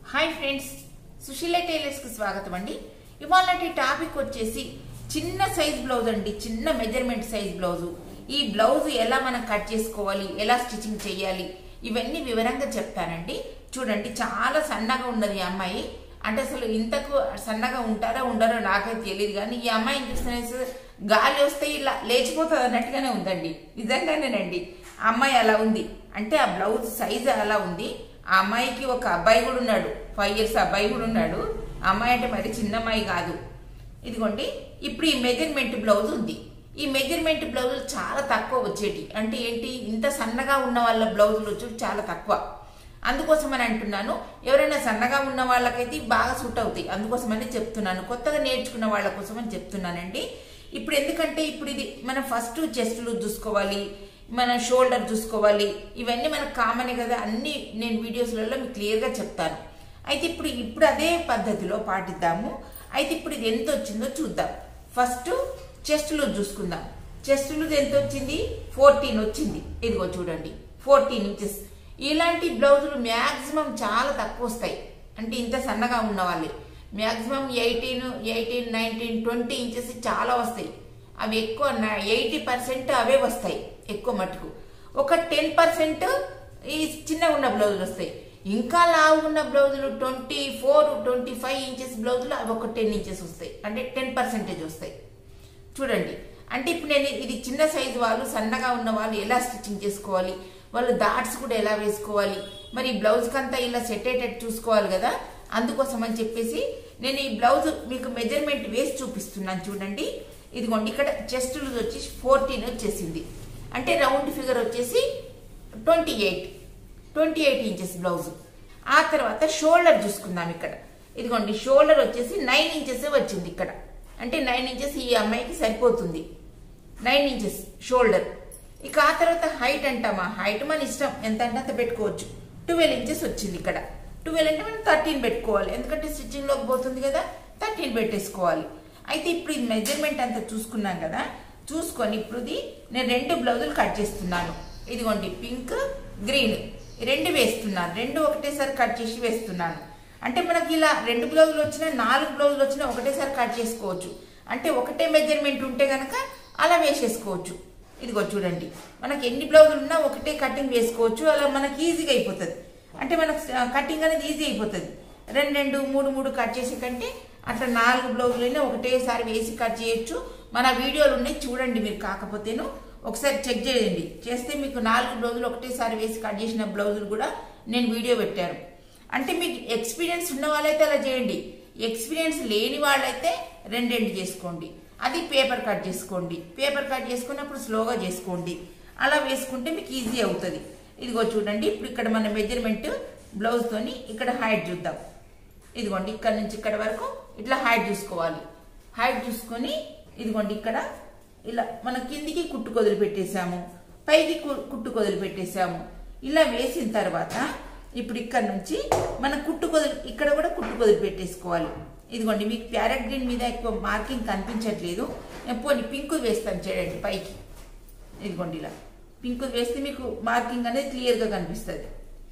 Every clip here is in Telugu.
హాయ్ ఫ్రెండ్స్ సుశీల టైలర్స్ కి స్వాగతం అండి ఇవాళ టాపిక్ వచ్చేసి చిన్న సైజ్ బ్లౌజ్ అండి చిన్న మెజర్మెంట్ సైజ్ బ్లౌజ్ ఈ బ్లౌజ్ ఎలా మనం కట్ చేసుకోవాలి ఎలా స్టిచ్చింగ్ చేయాలి ఇవన్నీ వివరంగా చెప్తానండి చూడండి చాలా సన్నగా ఉన్నది ఈ అమ్మాయి అంటే అసలు ఇంతకు సన్నగా ఉంటారా ఉండరో నాకైతే తెలియదు కానీ ఈ అమ్మాయిని చూస్తేనే గాలి వస్తే ఇలా లేచిపోతుంది అన్నట్టుగానే ఉందండి నిజంగానేనండి ఆ అమ్మాయి అలా ఉంది అంటే ఆ బ్లౌజ్ సైజ్ అలా ఉంది ఆ అమ్మాయికి ఒక అబ్బాయి కూడా ఉన్నాడు ఫైవ్ ఇయర్స్ అబ్బాయి కూడా ఉన్నాడు ఆ అమ్మాయి అంటే మరి చిన్న అమ్మాయి కాదు ఇదిగోండి ఇప్పుడు ఈ మెజర్మెంట్ బ్లౌజ్ ఉంది ఈ మెజర్మెంట్ బ్లౌజులు చాలా తక్కువ వచ్చేటి అంటే ఏంటి ఇంత సన్నగా ఉన్న వాళ్ళ బ్లౌజులు వచ్చి చాలా తక్కువ అందుకోసం అని అంటున్నాను ఎవరైనా సన్నగా ఉన్న వాళ్ళకైతే బాగా సూట్ అవుతాయి అందుకోసమని చెప్తున్నాను కొత్తగా నేర్చుకున్న వాళ్ళ కోసం అని చెప్తున్నానండి ఇప్పుడు ఎందుకంటే ఇప్పుడు ఇది మనం ఫస్ట్ చెస్ట్లు చూసుకోవాలి మన షోల్డర్ చూసుకోవాలి ఇవన్నీ మనకు కామనే కదా అన్ని నేను వీడియోస్లలో మీకు క్లియర్గా చెప్తాను అయితే ఇప్పుడు ఇప్పుడు అదే పద్ధతిలో పాటిద్దాము అయితే ఇప్పుడు ఇది ఎంత వచ్చిందో చూద్దాం ఫస్ట్ చెస్ట్ లూజ్ చూసుకుందాం చెస్ట్ లూజ్ ఎంత వచ్చింది ఫోర్టీన్ వచ్చింది ఇదిగో చూడండి ఫోర్టీన్ ఇంచెస్ ఇలాంటి బ్లౌజులు మ్యాక్సిమం చాలా తక్కువ వస్తాయి అంటే ఇంత సన్నగా ఉన్న వాళ్ళే maximum eighteen eighteen nineteen twenty inches చాలా వస్తాయి అవి ఎక్కువ ఎయిటీ పర్సెంట్ అవే వస్తాయి ఎక్కువ మటుకు ఒక టెన్ పర్సెంట్ ఈ చిన్నగా ఉన్న బ్లౌజులు వస్తాయి ఇంకా లావు ఉన్న బ్లౌజులు twenty four twenty five inches బ్లౌజులు అవి ఒక టెన్ ఇంచెస్ వస్తాయి అంటే టెన్ పర్సెంటేజ్ వస్తాయి చూడండి అంటే ఇప్పుడు నేను ఇది చిన్న సైజు వాళ్ళు సన్నగా ఉన్న వాళ్ళు ఎలా స్టిచ్చింగ్ చేసుకోవాలి వాళ్ళు డాట్స్ కూడా ఎలా వేసుకోవాలి మరి ఈ బ్లౌజ్కి అంతా ఇలా సెట్ అయ్యేటట్టు చూసుకోవాలి కదా అందుకోసం అని చెప్పేసి నేను ఈ బ్లౌజ్ మీకు మెజర్మెంట్ వేసి చూపిస్తున్నాను చూడండి ఇదిగోండి ఇక్కడ చెస్ట్ లూజ్ వచ్చి ఫోర్టీన్ వచ్చేసింది అంటే రౌండ్ ఫిగర్ వచ్చేసి twenty eight twenty eight inches blouse ఆ తర్వాత షోల్డర్ చూసుకుందాం ఇక్కడ ఇదిగోండి షోల్డర్ వచ్చేసి నైన్ ఇంచెస్ వచ్చింది ఇక్కడ అంటే నైన్ ఇంచెస్ ఈ అమ్మాయికి సరిపోతుంది నైన్ ఇంచెస్ షోల్డర్ ఇక ఆ తర్వాత హైట్ అంటామా హైట్ మన ఇష్టం ఎంత అంటే అంత పెట్టుకోవచ్చు ట్వెల్వ్ ఇంచెస్ వచ్చింది ఇక్కడ ట్వెల్వ్ అంటే మనం థర్టీన్ పెట్టుకోవాలి ఎందుకంటే స్టిచ్చింగ్లోకి పోతుంది కదా థర్టీన్ పెట్టేసుకోవాలి అయితే ఇప్పుడు ఈ మెజర్మెంట్ అంతా చూసుకున్నాం కదా చూసుకొని ఇప్పుడు ఇది నేను రెండు బ్లౌజులు కట్ చేస్తున్నాను ఇదిగోండి పింక్ గ్రీన్ రెండు వేస్తున్నాను రెండు ఒకటేసారి కట్ చేసి వేస్తున్నాను అంటే మనకి ఇలా రెండు బ్లౌజులు వచ్చినా నాలుగు బ్లౌజులు వచ్చినా ఒకటేసారి కట్ చేసుకోవచ్చు అంటే ఒకటే మెజర్మెంట్ ఉంటే కనుక అలా వేసేసుకోవచ్చు ఇదిగో చూడండి మనకి ఎన్ని బ్లౌజులు ఉన్నా ఒకటే కటింగ్ వేసుకోవచ్చు అలా మనకి ఈజీగా అయిపోతుంది అంటే మనకు కటింగ్ అనేది ఈజీ అయిపోతుంది రెండు రెండు మూడు మూడు కట్ చేసే కంటే అట్లా నాలుగు బ్లౌజులైనా ఒకటేసారి వేసి కట్ చేయొచ్చు మన వీడియోలు ఉన్నాయి చూడండి మీరు కాకపోతేను ఒకసారి చెక్ చేయండి చేస్తే మీకు నాలుగు బ్లౌజులు ఒకటేసారి వేసి కట్ చేసిన బ్లౌజులు కూడా నేను వీడియో పెట్టాను అంటే మీకు ఎక్స్పీరియన్స్ ఉన్న వాళ్ళైతే అలా చేయండి ఎక్స్పీరియన్స్ లేని వాళ్ళైతే రెండు రెండు చేసుకోండి అది పేపర్ కట్ చేసుకోండి పేపర్ కట్ చేసుకున్నప్పుడు స్లోగా చేసుకోండి అలా వేసుకుంటే మీకు ఈజీ అవుతుంది ఇదిగో చూడండి ఇప్పుడు ఇక్కడ మన మెజర్మెంట్ బ్లౌజ్తోని ఇక్కడ హైట్ చూద్దాం ఇదిగోండి ఇక్కడ నుంచి ఇక్కడ వరకు ఇట్లా హైట్ చూసుకోవాలి హైట్ చూసుకొని ఇదిగోండి ఇక్కడ ఇలా మన కిందికి కుట్టు కొదులు పెట్టేశాము పైకి కుట్టు కొదులు పెట్టేశాము ఇలా వేసిన తర్వాత ఇప్పుడు ఇక్కడ నుంచి మన కుట్టు కొదులు ఇక్కడ కూడా కుట్టు కొదులు పెట్టేసుకోవాలి ఇదిగోండి మీకు ప్యారెట్ గ్రీన్ మీద ఎక్కువ మార్కింగ్ కనిపించట్లేదు నేను పోనీ పింక్ వేస్తాను చూడండి పైకి ఇదిగోండి ఇలా పింక్ వేస్తే మీకు మార్కింగ్ అనేది క్లియర్గా కనిపిస్తుంది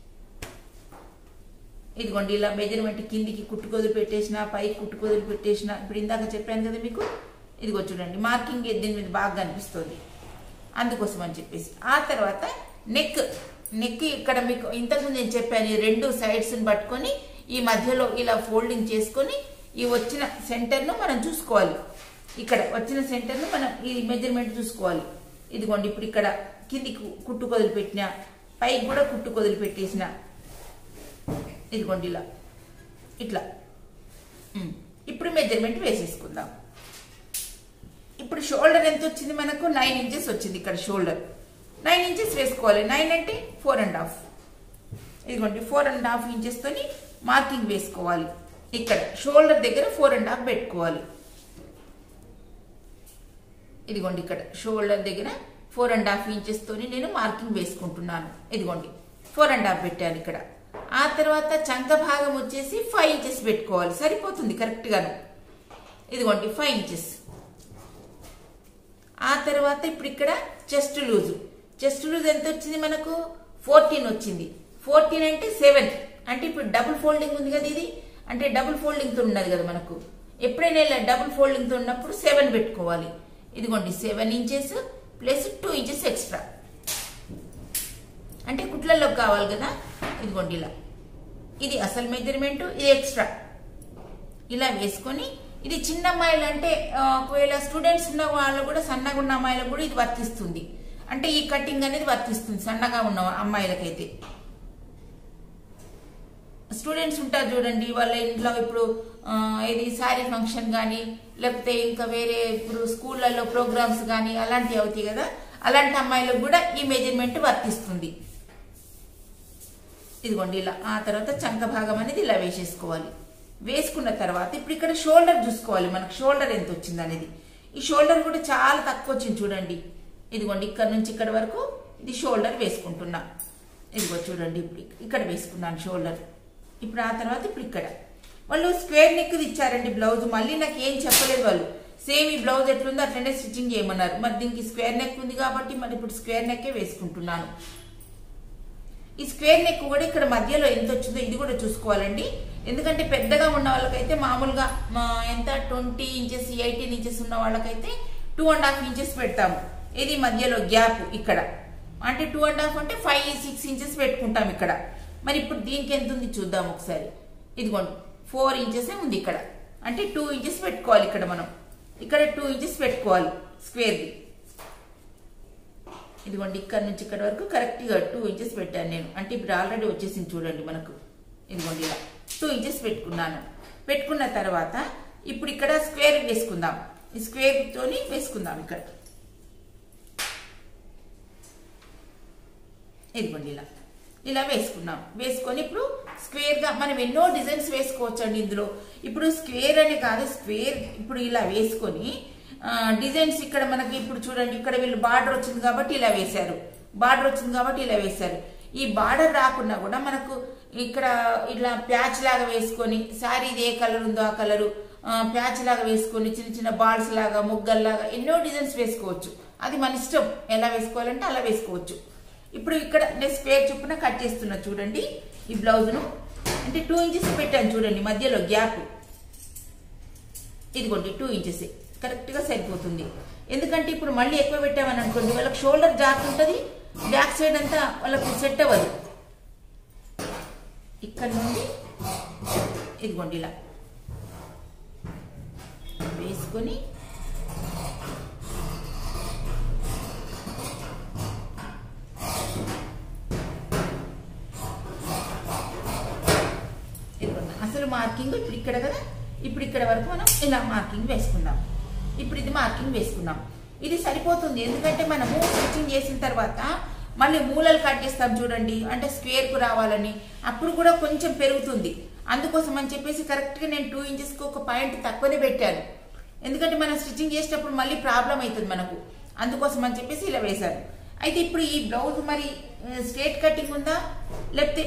ఇదిగోండి ఇలా మెజర్మెంట్ కిందికి కుట్టుకొదులు పెట్టేసిన పైకి కుట్టుకొదులు పెట్టేసిన ఇప్పుడు ఇందాక చెప్పాను కదా మీకు ఇదిగో చూడండి మార్కింగ్ దీని మీద బాగా కనిపిస్తుంది అందుకోసం అని చెప్పేసి ఆ తర్వాత నెక్ నెక్ ఇక్కడ మీకు ఇంతకుముందు నేను చెప్పాను ఈ రెండు సైడ్స్ని పట్టుకొని ఈ మధ్యలో ఇలా ఫోల్డింగ్ చేసుకొని ఈ వచ్చిన సెంటర్ను మనం చూసుకోవాలి ఇక్కడ వచ్చిన సెంటర్ను మనం ఈ మెజర్మెంట్ చూసుకోవాలి ఇదిగోండి ఇప్పుడు ఇక్కడ కిందికి కుట్టు కొదులు పెట్టిన పైకి కూడా కుట్టు కొదులు పెట్టేసిన ఇదిగోండి ఇలా ఇట్లా ఇప్పుడు మెజర్మెంట్ వేసేసుకుందాం ఇప్పుడు షోల్డర్ ఎంత వచ్చింది మనకు నైన్ ఇంచెస్ వచ్చింది ఇక్కడ షోల్డర్ నైన్ ఇంచెస్ వేసుకోవాలి నైన్ అంటే ఫోర్ అండ్ హాఫ్ ఇదిగోండి ఫోర్ అండ్ హాఫ్ ఇంచెస్తోని మార్కింగ్ వేసుకోవాలి ఇక్కడ షోల్డర్ దగ్గర ఫోర్ అండ్ హాఫ్ పెట్టుకోవాలి ఇదిగోండి ఇక్కడ షోల్డర్ దగ్గర ఫోర్ అండ్ హాఫ్ ఇంచెస్తోని నేను మార్కింగ్ వేసుకుంటున్నాను ఇదిగోండి ఫోర్ అండ్ హాఫ్ పెట్టాను ఇక్కడ ఆ తర్వాత చంక భాగం వచ్చేసి ఫైవ్ ఇంచెస్ పెట్టుకోవాలి సరిపోతుంది కరెక్ట్గాను ఇదిగోండి ఫైవ్ ఇంచెస్ ఆ తర్వాత ఇప్పుడు ఇక్కడ చెస్ట్ లూజు చెస్ట్ లూజ్ ఎంత వచ్చింది మనకు ఫోర్టీన్ వచ్చింది ఫోర్టీన్ అంటే సెవెన్ అంటే ఇప్పుడు డబుల్ ఫోల్డింగ్ ఉంది కదా ఇది అంటే డబుల్ ఫోల్డింగ్ తో ఉన్నది కదా మనకు ఎప్పుడైనా ఇలా డబుల్ ఫోల్డింగ్ తో ఉన్నప్పుడు సెవెన్ పెట్టుకోవాలి ఇదిగోండి seven inches plus two inches extra అంటే కుట్లలో కావాలి కదా ఇదిగోండి ఇలా ఇది అసలు మెజర్మెంట్ ఇది ఎక్స్ట్రా ఇలా వేసుకొని ఇది చిన్న అమ్మాయిలు అంటే ఆ, ఒకవేళ స్టూడెంట్స్ ఉన్న వాళ్ళు కూడా సన్నగా ఉన్న అమ్మాయిలకు కూడా ఇది వర్తిస్తుంది అంటే ఈ కటింగ్ అనేది వర్తిస్తుంది సన్నగా ఉన్న అమ్మాయిలకైతే స్టూడెంట్స్ ఉంటారు చూడండి వాళ్ళ ఇంట్లో ఇప్పుడు ఆ, ఇది శారీ ఫంక్షన్ కానీ లేకపోతే ఇంకా వేరే ఇప్పుడు స్కూళ్ళల్లో ప్రోగ్రామ్స్ కానీ అలాంటివి అవుతాయి కదా అలాంటి అమ్మాయిలకు కూడా ఈ మెజర్మెంట్ వర్తిస్తుంది ఇదిగోండి ఇలా ఆ తర్వాత చంక భాగం అనేది ఇలా వేసేసుకోవాలి వేసుకున్న తర్వాత ఇప్పుడు ఇక్కడ షోల్డర్ చూసుకోవాలి మనకు షోల్డర్ ఎంత వచ్చింది అనేది ఈ షోల్డర్ కూడా చాలా తక్కువ వచ్చింది చూడండి ఇదిగోండి ఇక్కడ నుంచి ఇక్కడ వరకు ఇది షోల్డర్ వేసుకుంటున్నా ఇదిగో చూడండి ఇప్పుడు ఇక్కడ వేసుకున్నాను షోల్డర్ ఇప్పుడు ఆ తర్వాత ఇప్పుడు ఇక్కడ వాళ్ళు స్క్వేర్ నెక్ ఇచ్చారండి బ్లౌజ్ మళ్ళీ నాకు ఏం చెప్పలేదు వాళ్ళు సేమ్ ఈ బ్లౌజ్ ఎట్లుందో అట్లనే స్టిచ్చింగ్ చేయమన్నారు మరి దీనికి స్క్వేర్ నెక్ ఉంది కాబట్టి మరి ఇప్పుడు స్క్వేర్ నెక్కే వేసుకుంటున్నాను ఈ స్క్వేర్ నెక్ కూడా ఇక్కడ మధ్యలో ఎంత వచ్చిందో ఇది కూడా చూసుకోవాలండి ఎందుకంటే పెద్దగా ఉన్న వాళ్ళకైతే మామూలుగా మా ఎంత ట్వంటీ ఇంచెస్ ఎయిటీన్ ఇంచెస్ ఉన్న వాళ్ళకైతే టూ అండ్ హాఫ్ ఇంచెస్ పెడతాము ఇది మధ్యలో గ్యాప్ ఇక్కడ అంటే టూ అండ్ హాఫ్ అంటే ఫైవ్ సిక్స్ ఇంచెస్ పెట్టుకుంటాం ఇక్కడ మరి ఇప్పుడు దీనికి ఎంత ఉంది చూద్దాం ఒకసారి ఇదిగోండి ఫోర్ ఇంచెస్ ఉంది ఇక్కడ అంటే టూ ఇంచెస్ పెట్టుకోవాలి ఇక్కడ మనం ఇక్కడ టూ ఇంచెస్ పెట్టుకోవాలి స్క్వేర్ది ఇదిగోండి ఇక్కడ నుంచి ఇక్కడ వరకు కరెక్ట్గా టూ ఇంచెస్ పెట్టాను నేను అంటే ఇప్పుడు ఆల్రెడీ వచ్చేసింది చూడండి మనకు ఇదిగోండి ఇలా టూ ఇంచెస్ పెట్టుకున్నాను పెట్టుకున్న తర్వాత ఇప్పుడు ఇక్కడ స్క్వేర్ వేసుకుందాం ఈ స్క్వేర్ తోని వేసుకుందాం ఇక్కడ ఇదిగోండి ఇలా ఇలా వేసుకున్నాం వేసుకొని ఇప్పుడు స్క్వేర్ గా మనం ఎన్నో డిజైన్స్ వేసుకోవచ్చు అండి ఇందులో ఇప్పుడు స్క్వేర్ అని కాదు స్క్వేర్ ఇప్పుడు ఇలా వేసుకొని ఆ, డిజైన్స్ ఇక్కడ మనకి ఇప్పుడు చూడండి ఇక్కడ వీళ్ళు బార్డర్ వచ్చింది కాబట్టి ఇలా వేశారు బార్డర్ వచ్చింది కాబట్టి ఇలా వేశారు ఈ బార్డర్ రాకున్నా కూడా మనకు ఇక్కడ ఇట్లా ప్యాచ్ లాగా వేసుకొని శారీ ఇది ఏ కలర్ ఉందో ఆ కలరు ప్యాచ్ లాగా వేసుకొని చిన్న చిన్న బాల్స్ లాగా ముగ్గల్లాగా ఎన్నో డిజైన్స్ వేసుకోవచ్చు అది మన ఇష్టం ఎలా వేసుకోవాలంటే అలా వేసుకోవచ్చు ఇప్పుడు ఇక్కడ నేను స్క్వేర్ చొప్పున కట్ చేస్తున్నా చూడండి ఈ బ్లౌజ్ను అంటే టూ ఇంచెస్ పెట్టాను చూడండి మధ్యలో గ్యాప్ ఇదిగోండి టూ ఇంచెస్ కరెక్ట్గా సరిపోతుంది ఎందుకంటే ఇప్పుడు మళ్ళీ ఎక్కువ పెట్టామని అనుకోండి వాళ్ళకి షోల్డర్ జారుతుంటుంది బ్యాక్ సైడ్ అంతా వాళ్ళకు సెట్ అవ్వదు ఇక్కడ నుండి ఇదిగోండి ఇలా వేసుకొని ఇదిగోండి అసలు మార్కింగ్ ఇప్పుడు ఇక్కడ కదా ఇప్పుడు ఇక్కడ వరకు మనం ఇలా మార్కింగ్ వేసుకుందాం ఇప్పుడు ఇది మార్కింగ్ వేసుకున్నాం ఇది సరిపోతుంది ఎందుకంటే మనము స్టిచ్చింగ్ చేసిన తర్వాత మళ్ళీ మూలలు కట్ చేస్తాం చూడండి అంటే స్క్వేర్ కు రావాలని అప్పుడు కూడా కొంచెం పెరుగుతుంది అందుకోసం అని చెప్పేసి కరెక్ట్ గా నేను టూ ఇంచెస్ కి ఒక పాయింట్ తక్కువనే పెట్టాను ఎందుకంటే మనం స్టిచ్చింగ్ చేసేటప్పుడు మళ్ళీ ప్రాబ్లం అవుతుంది మనకు అందుకోసం అని చెప్పేసి ఇలా వేశాను అయితే ఇప్పుడు ఈ బ్లౌజ్ మరి స్ట్రేట్ కటింగ్ ఉందా లేకపోతే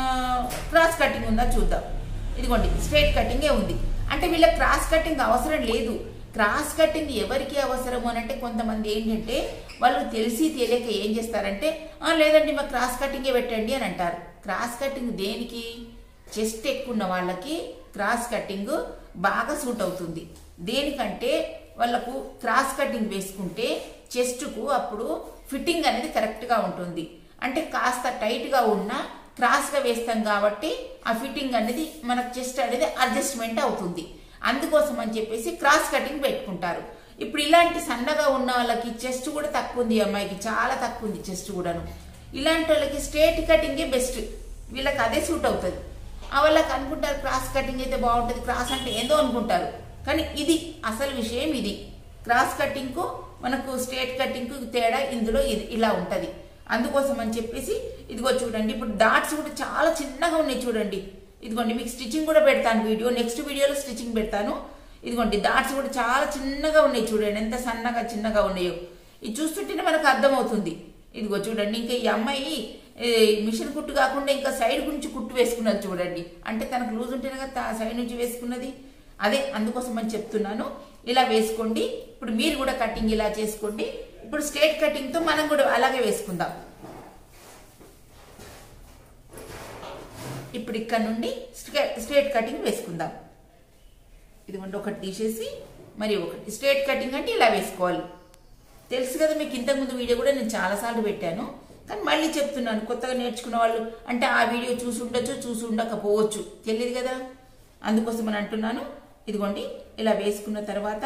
క్రాస్ కటింగ్ ఉందా చూద్దాం ఇదిగోండి స్ట్రేట్ కటింగే ఉంది అంటే వీళ్ళ క్రాస్ కటింగ్ అవసరం లేదు క్రాస్ కటింగ్ ఎవరికి అవసరం అని అంటే కొంతమంది ఏంటంటే వాళ్ళు తెలిసి తెలియక ఏం చేస్తారంటే "ఆ, లేదండి మా క్రాస్ కటింగే పెట్టండి అని అంటారు క్రాస్ కటింగ్ దేనికి చెస్ట్ ఎక్కువ ఉన్న వాళ్ళకి క్రాస్ కటింగ్ బాగా సూట్ అవుతుంది దేనికంటే వాళ్ళకు క్రాస్ కటింగ్ వేసుకుంటే చెస్ట్కు అప్పుడు ఫిట్టింగ్ అనేది కరెక్ట్గా ఉంటుంది అంటే కాస్త టైట్గా ఉన్న క్రాస్గా వేస్తాం కాబట్టి ఆ ఫిట్టింగ్ అనేది మనకు చెస్ట్ అనేది అడ్జస్ట్మెంట్ అవుతుంది అందుకోసం అని చెప్పేసి క్రాస్ కటింగ్ పెట్టుకుంటారు ఇప్పుడు ఇలాంటి సన్నగా ఉన్న వాళ్ళకి చెస్ట్ కూడా తక్కువ ఉంది ఈ అమ్మాయికి చాలా తక్కువ ఉంది చెస్ట్ కూడాను ఇలాంటి వాళ్ళకి స్ట్రేట్ కటింగే బెస్ట్ వీళ్ళకి అదే సూట్ అవుతుంది ఆ వాళ్ళకి అనుకుంటారు క్రాస్ కటింగ్ అయితే బాగుంటుంది క్రాస్ అంటే ఏదో అనుకుంటారు కానీ ఇది అసలు విషయం ఇది క్రాస్ కటింగ్ కు మనకు స్ట్రేట్ కటింగ్ కు తేడా ఇందులో ఇది ఇలా ఉంటది అందుకోసం అని చెప్పేసి ఇదిగో చూడండి ఇప్పుడు డాట్స్ కూడా చాలా చిన్నగా ఉన్నాయి చూడండి ఇదిగోండి మీకు స్టిచ్చింగ్ కూడా పెడతాను వీడియో నెక్స్ట్ వీడియోలో స్టిచ్చింగ్ పెడతాను ఇదిగోండి డాట్స్ కూడా చాలా చిన్నగా ఉన్నాయి చూడండి ఎంత సన్నగా చిన్నగా ఉన్నాయో ఇది చూస్తుంటేనే మనకు అర్థమవుతుంది ఇదిగో చూడండి ఇంకా ఈ అమ్మాయి ఏ, మిషన్ కుట్టు కాకుండా ఇంకా సైడ్ గురించి కుట్టు వేసుకున్నది చూడండి అంటే తనకు లూజ్ ఉంటేనే కదా తా- సైడ్ నుంచి వేసుకున్నది అదే అందుకోసం అని చెప్తున్నాను ఇలా వేసుకోండి ఇప్పుడు మీరు కూడా కటింగ్ ఇలా చేసుకోండి ఇప్పుడు స్ట్రేట్ కటింగ్ తో మనం కూడా అలాగే వేసుకుందాం ఇప్పుడు ఇక్కడ నుండి స్ట్రే- స్ట్రేట్ కటింగ్ వేసుకుందాం ఇదిగోండి ఒకటి తీసేసి మరి ఒకటి స్ట్రేట్ కటింగ్ అంటే ఇలా వేసుకోవాలి తెలుసు కదా మీకు ఇంతకుముందు వీడియో కూడా నేను చాలాసార్లు పెట్టాను కానీ మళ్ళీ చెప్తున్నాను కొత్తగా నేర్చుకున్న వాళ్ళు అంటే ఆ వీడియో చూసి ఉండొచ్చు చూసి ఉండకపోవచ్చు తెలియదు కదా అందుకోసం అని అంటున్నాను ఇదిగోండి ఇలా వేసుకున్న తర్వాత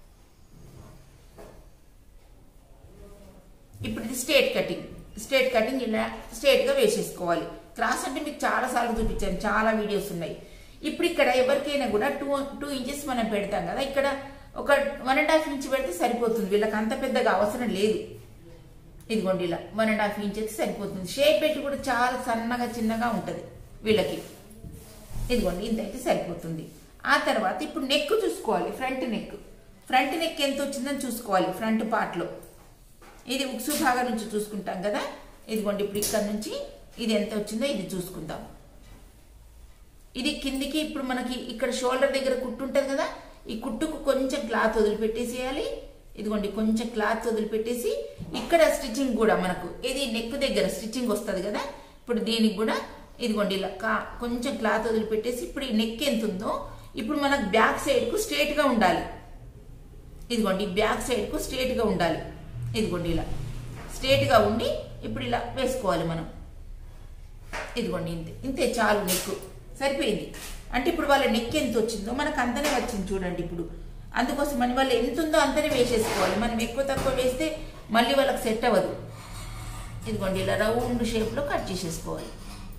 ఇప్పుడు ఇది స్ట్రేట్ కటింగ్ స్ట్రేట్ కటింగ్ ఇలా స్ట్రేట్గా వేసేసుకోవాలి క్రాస్ అంటే మీకు చాలా సార్లు చూపించాను చాలా వీడియోస్ ఉన్నాయి ఇప్పుడు ఇక్కడ ఎవరికైనా కూడా టూ టూ ఇంచెస్ మనం పెడతాం కదా ఇక్కడ ఒక వన్ అండ్ హాఫ్ ఇంచ్ పెడితే సరిపోతుంది వీళ్ళకి అంత పెద్దగా అవసరం లేదు ఇదిగోండి ఇలా వన్ అండ్ హాఫ్ ఇంచ్ అయితే సరిపోతుంది షేప్ పెట్టి కూడా చాలా సన్నగా చిన్నగా ఉంటుంది వీళ్ళకి ఇదిగోండి ఇంత అయితే సరిపోతుంది ఆ తర్వాత ఇప్పుడు నెక్ చూసుకోవాలి ఫ్రంట్ నెక్ ఫ్రంట్ నెక్ ఎంత వచ్చిందని చూసుకోవాలి ఫ్రంట్ పార్ట్లో ఇది ఉక్సు భాగం నుంచి చూసుకుంటాం కదా ఇదిగోండి ఇప్పుడు ఇక్కడ నుంచి ఇది ఎంత వచ్చిందో ఇది చూసుకుందాం ఇది కిందికి ఇప్పుడు మనకి ఇక్కడ షోల్డర్ దగ్గర కుట్టు ఉంటుంది కదా ఈ కుట్టుకు కొంచెం క్లాత్ వదిలిపెట్టేసేయాలి ఇదిగోండి కొంచెం క్లాత్ వదిలిపెట్టేసి ఇక్కడ స్టిచ్చింగ్ కూడా మనకు ఇది నెక్ దగ్గర స్టిచ్చింగ్ వస్తుంది కదా ఇప్పుడు దీనికి కూడా ఇదిగోండి ఇలా కా- కొంచెం క్లాత్ వదిలిపెట్టేసి ఇప్పుడు ఈ నెక్ ఎంత ఉందో ఇప్పుడు మనకు బ్యాక్ సైడ్కు స్ట్రేట్గా ఉండాలి ఇదిగోండి బ్యాక్ సైడ్కు స్ట్రేట్గా ఉండాలి ఇదిగోండి ఇలా స్ట్రేట్గా ఉండి ఇప్పుడు ఇలా వేసుకోవాలి మనం ఇదిగోండి ఇంతే ఇంతే చాలు నెక్ సరిపోయింది అంటే ఇప్పుడు వాళ్ళ నెక్ ఎంత వచ్చిందో మనకు అంతనే వచ్చింది చూడండి ఇప్పుడు అందుకోసం మన వాళ్ళు ఎంత ఉందో అంతనే వేసేసుకోవాలి మనం ఎక్కువ తక్కువ వేస్తే మళ్ళీ వాళ్ళకి సెట్ అవ్వదు ఇదిగోండి ఇలా రౌండ్ షేప్లో కట్ చేసేసుకోవాలి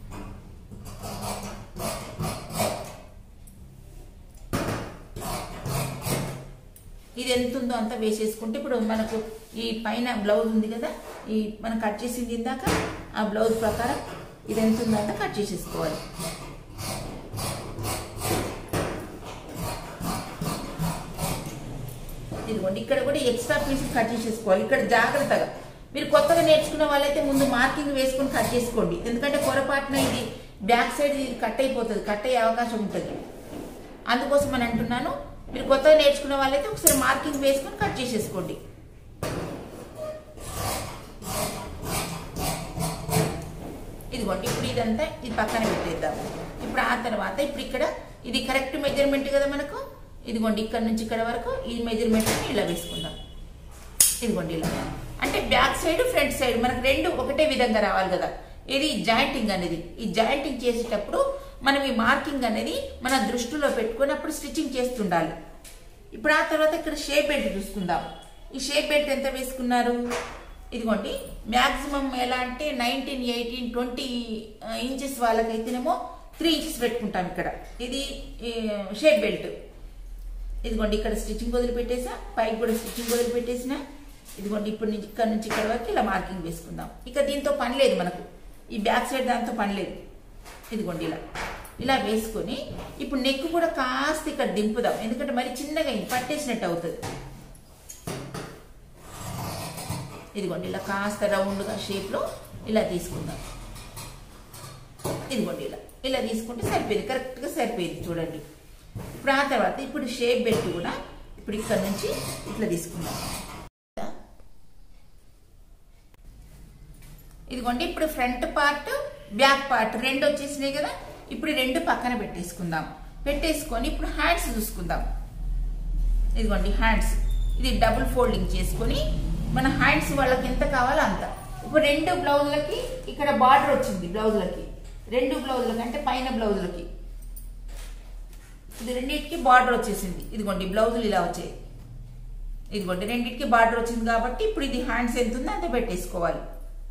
ఇది ఎంత ఉందో అంత వేసేసుకుంటే ఇప్పుడు మనకు ఈ పైన బ్లౌజ్ ఉంది కదా ఈ మనం కట్ చేసింది ఇందాక ఆ బ్లౌజ్ ప్రకారం ఇది ఎంత ఉందో అంత కట్ చేసేసుకోవాలి ఇదిగోండి ఇక్కడ కూడా ఎక్స్ట్రా పీస్ కట్ చేసేసుకోవాలి ఇక్కడ జాగ్రత్తగా మీరు కొత్తగా నేర్చుకున్న వాళ్ళైతే ముందు మార్కింగ్ వేసుకొని కట్ చేసుకోండి ఎందుకంటే పొరపాటున ఇది బ్యాక్ సైడ్ ఇది కట్ అయిపోతుంది కట్ అయ్యే అవకాశం ఉంటుంది అందుకోసం అని అంటున్నాను మీరు కొత్తగా నేర్చుకున్న వాళ్ళైతే ఒకసారి మార్కింగ్ వేసుకొని కట్ చేసేసుకోండి ఇదిగోండి ఇప్పుడు ఇదంతా ఇది పక్కన పెట్టేద్దాం ఇప్పుడు ఆ తర్వాత ఇప్పుడు ఇక్కడ ఇది కరెక్ట్ మెజర్మెంట్ కదా మనకు ఇదిగోండి ఇక్కడ నుంచి ఇక్కడ వరకు ఈ మెజర్మెంట్ ఇలా వేసుకుందాం ఇదిగోండి ఇలా అంటే బ్యాక్ సైడ్ ఫ్రంట్ సైడ్ మనకు రెండు ఒకటే విధంగా రావాలి కదా ఇది జాయింటింగ్ అనేది ఈ జాయింటింగ్ చేసేటప్పుడు మనం ఈ మార్కింగ్ అనేది మన దృష్టిలో పెట్టుకొని అప్పుడు స్టిచ్చింగ్ చేస్తుండాలి ఇప్పుడు ఆ తర్వాత ఇక్కడ షేప్ బెల్ట్ చూసుకుందాం ఈ షేప్ బెల్ట్ ఎంత వేసుకున్నారు ఇదిగోండి మ్యాక్సిమం ఎలా అంటే నైన్టీన్ ఎయిటీన్ ట్వంటీ ఇంచెస్ వాళ్ళకైతేనేమో త్రీ ఇంచెస్ పెట్టుకుంటాం ఇక్కడ ఇది షేప్ బెల్ట్ ఇదిగోండి ఇక్కడ స్టిచ్చింగ్ వదిలిపెట్టేసా పైకి కూడా స్టిచ్చింగ్ వదిలిపెట్టేసిన ఇదిగోండి ఇప్పుడు నుంచి ఇక్కడ నుంచి ఇక్కడ వరకు ఇలా మార్కింగ్ వేసుకుందాం ఇక దీంతో పని లేదు మనకు ఈ బ్యాక్ సైడ్ దాంతో పని లేదు ఇదిగోండి ఇలా ఇలా వేసుకొని ఇప్పుడు నెక్ కూడా కాస్త ఇక్కడ దింపుదాం ఎందుకంటే మరి చిన్నగా అయింది పట్టేసినట్టు అవుతుంది ఇదిగోండి ఇలా కాస్త రౌండ్గా షేప్లో ఇలా తీసుకుందాం ఇదిగోండి ఇలా ఇలా తీసుకుంటే సరిపోయింది కరెక్ట్గా సరిపోయింది చూడండి ఇప్పుడు ఆ తర్వాత ఇప్పుడు షేప్ బెల్ట్ కూడా ఇప్పుడు ఇక్కడ నుంచి ఇట్లా తీసుకుందాం ఇదిగోండి ఇప్పుడు ఫ్రంట్ పార్ట్ బ్యాక్ పార్ట్ రెండు వచ్చేసినాయి కదా ఇప్పుడు ఈ రెండు పక్కన పెట్టేసుకుందాం పెట్టేసుకొని ఇప్పుడు హ్యాండ్స్ చూసుకుందాం ఇదిగోండి హ్యాండ్స్ ఇది డబుల్ ఫోల్డింగ్ చేసుకొని మన హ్యాండ్స్ వాళ్ళకి ఎంత కావాలో అంత ఇప్పుడు రెండు బ్లౌజులకి ఇక్కడ బార్డర్ వచ్చింది బ్లౌజులకి రెండు బ్లౌజులకి అంటే పైన బ్లౌజులకి ఇది రెండింటికి బార్డర్ వచ్చేసింది ఇదిగోండి బ్లౌజులు ఇలా వచ్చాయి ఇదిగోండి రెండింటికి బార్డర్ వచ్చింది కాబట్టి ఇప్పుడు ఇది హ్యాండ్స్ ఎంత ఉందో అంత పెట్టేసుకోవాలి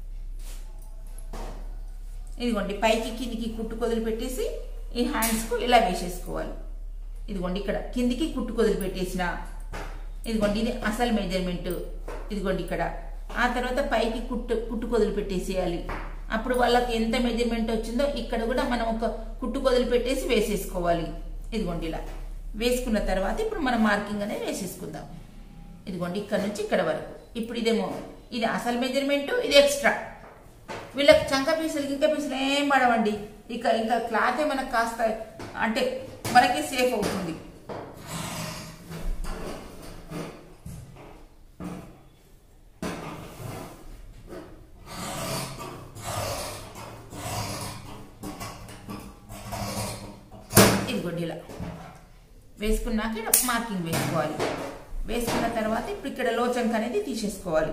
ఇదిగోండి పైకి కిందికి కుట్టు కొదిలి పెట్టేసి ఈ హ్యాండ్స్కు ఇలా వేసేసుకోవాలి ఇదిగోండి ఇక్కడ కిందికి కుట్టు కొదిలి పెట్టేసిన ఇదిగోండి ఇది అసలు మెజర్మెంట్ ఇదిగోండి ఇక్కడ ఆ తర్వాత పైకి కుట్టు కుట్టు కొదిలి పెట్టేసేయాలి అప్పుడు వాళ్ళకి ఎంత మెజర్మెంట్ వచ్చిందో ఇక్కడ కూడా మనం ఒక కుట్టు కొదిలి పెట్టేసి వేసేసుకోవాలి ఇదిగోండి ఇలా వేసుకున్న తర్వాత ఇప్పుడు మనం మార్కింగ్ అనేది వేసేసుకుందాం ఇదిగోండి ఇక్కడ నుంచి ఇక్కడ వరకు ఇప్పుడు ఇదేమో ఇది అసలు మెజర్మెంట్ ఇది ఎక్స్ట్రా వీళ్ళకి చంక పీసులు గింక పీసులు ఏం పడవండి ఇక ఇంకా క్లాతే మనకు కాస్త అంటే మనకి సేఫ్ అవుతుంది ఇదిగోండి ఇలా వేసుకున్నాక ఇక్కడ మార్కింగ్ వేసుకోవాలి వేసుకున్న తర్వాత ఇప్పుడు ఇక్కడ లోచంక్ అనేది తీసేసుకోవాలి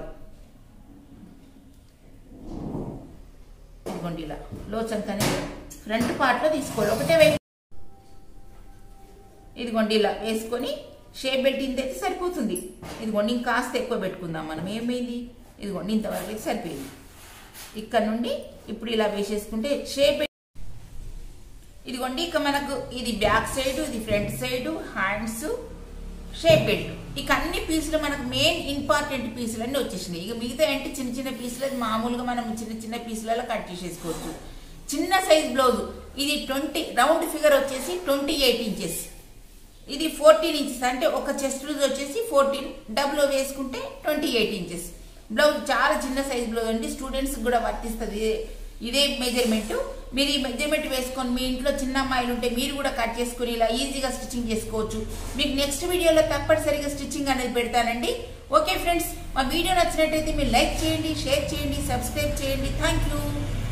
ఇదిగోండి ఇలా లోచంక్ అనేది ఫ్రంట్ పార్ట్లో తీసుకోవాలి ఒకటే వే ఇదిగోండి ఇలా వేసుకొని షేప్ పెట్టింది అయితే సరిపోతుంది ఇదిగోండి ఇంకా కాస్త ఎక్కువ పెట్టుకుందాం మనం ఏమైంది ఇదిగోండి ఇంతవరకు అయితే సరిపోయింది ఇక్కడ నుండి ఇప్పుడు ఇలా వేసేసుకుంటే షేప్ ఇదిగోండి ఇక మనకు ఇది బ్యాక్ సైడ్ ఇది front side hands shape belt ఇక అన్ని పీసులు మనకు మెయిన్ ఇంపార్టెంట్ పీసులు అన్నీ వచ్చేసినాయి ఇక మిగతా ఏంటి చిన్న చిన్న పీసులు అది మామూలుగా మనం చిన్న చిన్న పీసులలో కట్ చేసేసుకోవచ్చు చిన్న సైజ్ బ్లౌజ్ ఇది ట్వంటీ రౌండ్ ఫిగర్ వచ్చేసి ట్వంటీ ఎయిట్ ఇంచెస్ ఇది ఫోర్టీన్ ఇంచెస్ అంటే ఒక చెస్ట్ లూజ్ వచ్చేసి ఫోర్టీన్ డబుల్ వేసుకుంటే ట్వంటీ ఎయిట్ ఇంచెస్ బ్లౌజ్ చాలా చిన్న సైజ్ బ్లౌజ్ అండి స్టూడెంట్స్ కూడా వర్తిస్తుంది ఇదే ఇదే మెజర్మెంట్ మీరు ఈ మెజర్మెంట్ వేసుకొని మీ ఇంట్లో చిన్న అమ్మాయిలు ఉంటే మీరు కూడా కట్ చేసుకుని ఇలా ఈజీగా స్టిచ్చింగ్ చేసుకోవచ్చు మీకు నెక్స్ట్ వీడియోలో తప్పనిసరిగా స్టిచ్చింగ్ అనేది పెడతానండి ఓకే ఫ్రెండ్స్ మా వీడియో నచ్చినట్టయితే మీరు లైక్ చేయండి షేర్ చేయండి సబ్స్క్రైబ్ చేయండి థ్యాంక్ యూ